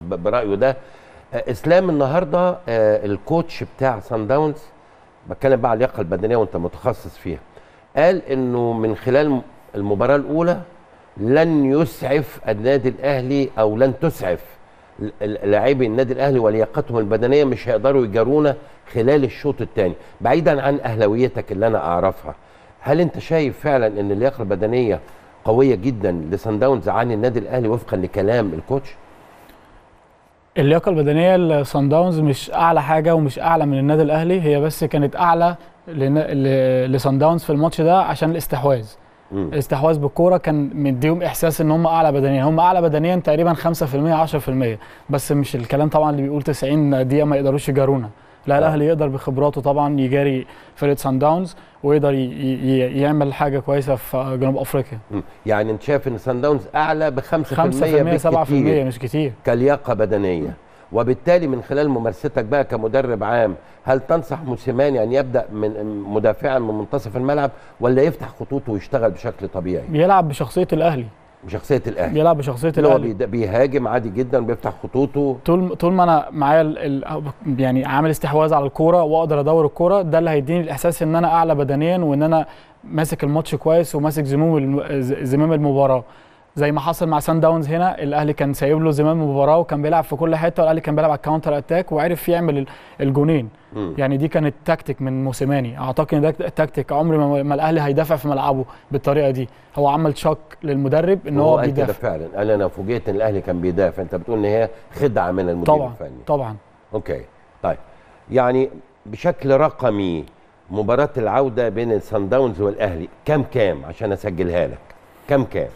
ب- برايه ده آه، اسلام النهارده آه، الكوتش بتاع سان داونز بتكلم بقى على اللياقه البدنيه وانت متخصص فيها قال انه من خلال المباراه الاولى لن يسعف النادي الاهلي او لن تسعف ال- ال- لاعبي النادي الاهلي ولياقتهم البدنيه مش هيقدروا يجارونا خلال الشوط الثاني بعيدا عن اهلاويتك اللي انا اعرفها هل انت شايف فعلا ان اللياقه البدنيه قويه جدا لسان داونز عن النادي الاهلي وفقا لكلام الكوتش اللياقه البدنيه لصن داونز مش اعلى حاجه ومش اعلى من النادي الاهلي هي بس كانت اعلى لصن داونز في الماتش ده عشان الاستحواذ مم. الاستحواذ بالكوره كان مديهم احساس ان هم اعلى بدنيا هم اعلى بدنيا تقريبا 5% 10% بس مش الكلام طبعا اللي بيقول 90 دقيقه ما يقدروش يجارونا لا آه. الاهلي يقدر بخبراته طبعا يجاري فرقه سان داونز ويقدر ي- ي- يعمل حاجه كويسه في جنوب افريقيا مم. يعني انت شايف ان سان داونز اعلى ب 5% 5% 7% بالكتير مش كتير كلياقه بدنيه وبالتالي من خلال ممارستك بقى كمدرب عام هل تنصح موسيماني ان يبدا من مدافعا من منتصف الملعب ولا يفتح خطوطه ويشتغل بشكل طبيعي بيلعب بشخصيه الاهلي بشخصيه الاهلي بيلعب بشخصيه اللي هو الاهلي بيد- بيهاجم عادي جدا بيفتح خطوطه طول طول ما انا معايا ال- ال- يعني عامل استحواذ على الكوره واقدر ادور الكوره ده اللي هيديني الاحساس ان انا اعلى بدنيا وان انا ماسك الماتش كويس وماسك زمام الم- ز- زمام المباراه زي ما حصل مع سان داونز هنا الاهلي كان سايب له زمام المباراه وكان بيلعب في كل حته والاهلي كان بيلعب على الكاونتر اتاك وعرف يعمل ال- الجونين مم. يعني دي كانت تكتيك من موسيماني اعتقد ان ده تكتيك عمري ما ما الاهلي هيدافع في ملعبه بالطريقه دي هو عمل شك للمدرب ان هو قال كده بيدافع فعلا قال انا فوجئت ان الاهلي كان بيدافع انت بتقول ان هي خدعه من المدير طبعا الفني طبعا اوكي طيب يعني بشكل رقمي مباراة العودة بين السان داونز والأهلي كم كام عشان أسجلها لك كم كام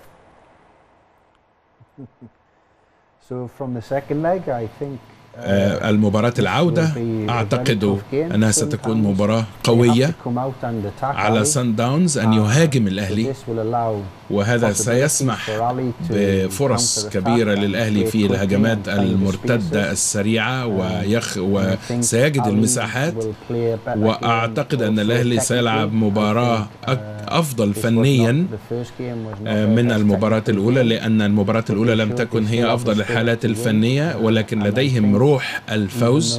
So from the second leg, I think uh, آه، المباراة العودة أعتقد أنها ستكون مباراة قوية على سان داونز أن يهاجم الأهلي وهذا سيسمح بفرص كبيرة للأهلي في الهجمات المرتدة السريعة ويخ وسيجد المساحات وأعتقد أن الأهلي سيلعب مباراة أك- أفضل فنيا آه، من المباراة الأولى لأن المباراة الأولى لم تكن هي أفضل الحالات الفنية ولكن لديهم روح الفوز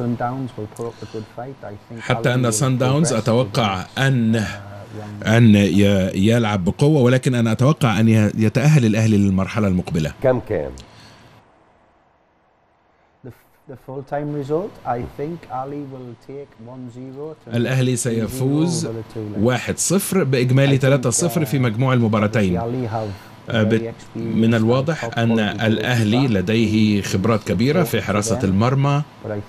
حتى أن سان داونز أتوقع أن أن ي- يلعب بقوة ولكن أنا أتوقع أن ي- يتأهل الأهلي للمرحلة المقبلة كم كام الأهلي سيفوز 1-0 بإجمالي 3-0 في مجموع المباراتين آه، بت- من الواضح أن الأهلي لديه خبرات كبيرة في حراسة المرمى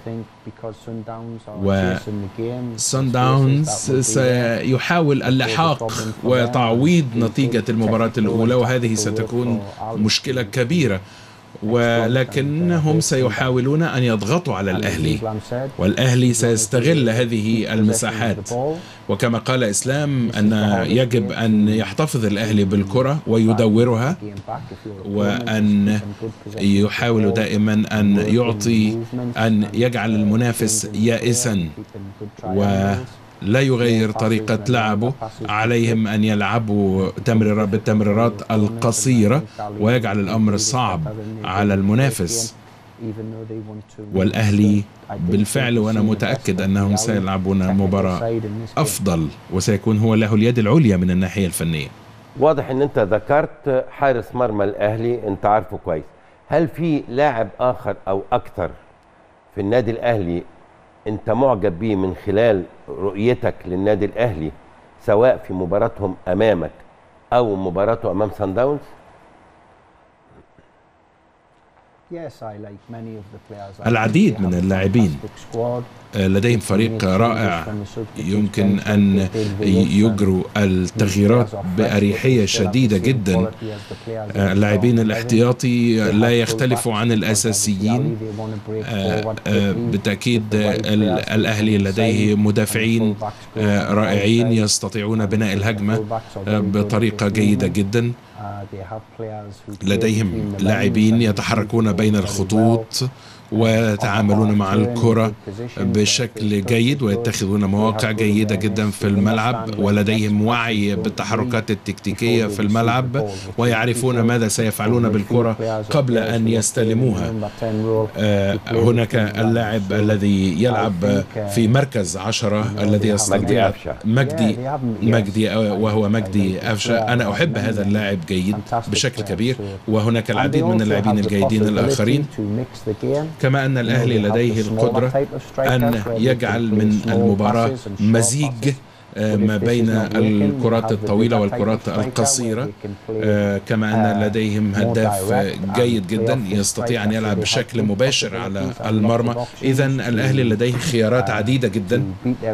سان داونز سيحاول اللحاق وتعويض نتيجة المباراة الأولى وهذه ستكون مشكلة كبيرة ولكنهم سيحاولون أن يضغطوا على الأهلي والأهلي سيستغل هذه المساحات وكما قال إسلام أن يجب أن يحتفظ الأهلي بالكرة ويدورها وأن يحاول دائما أن يعطي أن يجعل المنافس يائسا ولا يغير طريقة لعبه عليهم أن يلعبوا تمريرات بالتمريرات القصيرة ويجعل الأمر صعب على المنافس والأهلي بالفعل وأنا متأكد أنهم سيلعبون مباراة أفضل وسيكون هو له اليد العليا من الناحية الفنية واضح ان انت ذكرت حارس مرمى الاهلي انت عارفه كويس هل في لاعب اخر او اكتر في النادي الاهلي انت معجب بيه من خلال رؤيتك للنادي الاهلي سواء في مباراتهم امامك او مباراته امام سان داونز العديد من اللاعبين لديهم فريق رائع يمكن أن يجروا التغييرات بأريحية شديدة جدا اللاعبين الاحتياطي لا يختلفوا عن الأساسيين بالتأكيد الأهلي لديه مدافعين رائعين يستطيعون بناء الهجمة بطريقة جيدة جدا لديهم لاعبين يتحركون بين الخطوط ويتعاملون مع الكرة بشكل جيد ويتخذون مواقع جيدة جدا في الملعب ولديهم وعي بالتحركات التكتيكية في الملعب ويعرفون ماذا سيفعلون بالكرة قبل أن يستلموها هناك اللاعب الذي يلعب في مركز عشرة الذي يستطيع مجدي مجدي وهو مجدي أفشة أنا أحب هذا اللاعب جيد بشكل كبير وهناك العديد من اللاعبين الجيدين الآخرين كما أن الأهلي لديه القدرة أن يجعل من المباراة مزيج ما بين الكرات الطويلة والكرات القصيرة كما أن لديهم هداف جيد جدا يستطيع أن يلعب بشكل مباشر على المرمى إذا الأهلي لديه خيارات عديدة جدا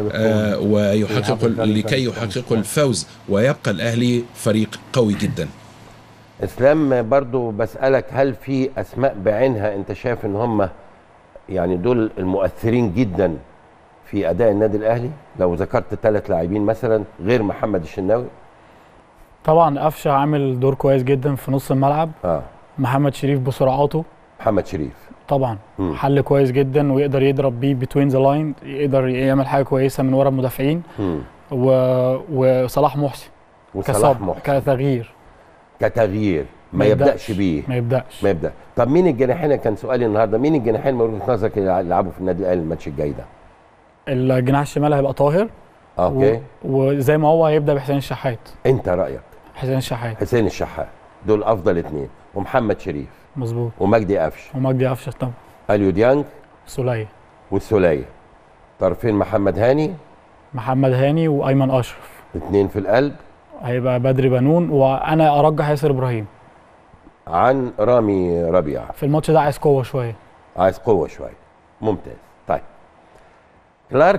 ويحقق لكي يحققوا الفوز ويبقى الأهلي فريق قوي جدا اسلام برضو بسألك هل في أسماء بعينها أنت شايف أن هم يعني دول المؤثرين جدا في اداء النادي الاهلي لو ذكرت ثلاث لاعبين مثلا غير محمد الشناوي طبعا قفشه عامل دور كويس جدا في نص الملعب اه محمد شريف بسرعاته محمد شريف طبعا مم. حل كويس جدا ويقدر يضرب بيه بتوين ذا لاين يقدر يعمل حاجه كويسه من ورا المدافعين مم. و... وصلاح محسن وصلاح كصب محسن كتغيير كتغيير ما يبداش بيه ما يبداش ما يبدا طب مين الجناحين كان سؤالي النهارده مين الجناحين من وجهه نظرك اللي يلعبوا في النادي الاهلي الماتش الجاي ده الجناح الشمال هيبقى طاهر اوكي و... وزي ما هو هيبدا بحسين الشحات انت رايك حسين الشحات حسين الشحات دول افضل اثنين ومحمد شريف مظبوط ومجدي قفش ومجدي قفشه طبعا اليو ديانج سوليه والسوليه طرفين محمد هاني محمد هاني وايمن اشرف اثنين في القلب هيبقى بدري بنون وانا ارجح ياسر ابراهيم عن رامي ربيعه في الماتش ده عايز قوه شويه عايز قوه شويه ممتاز طيب كلارك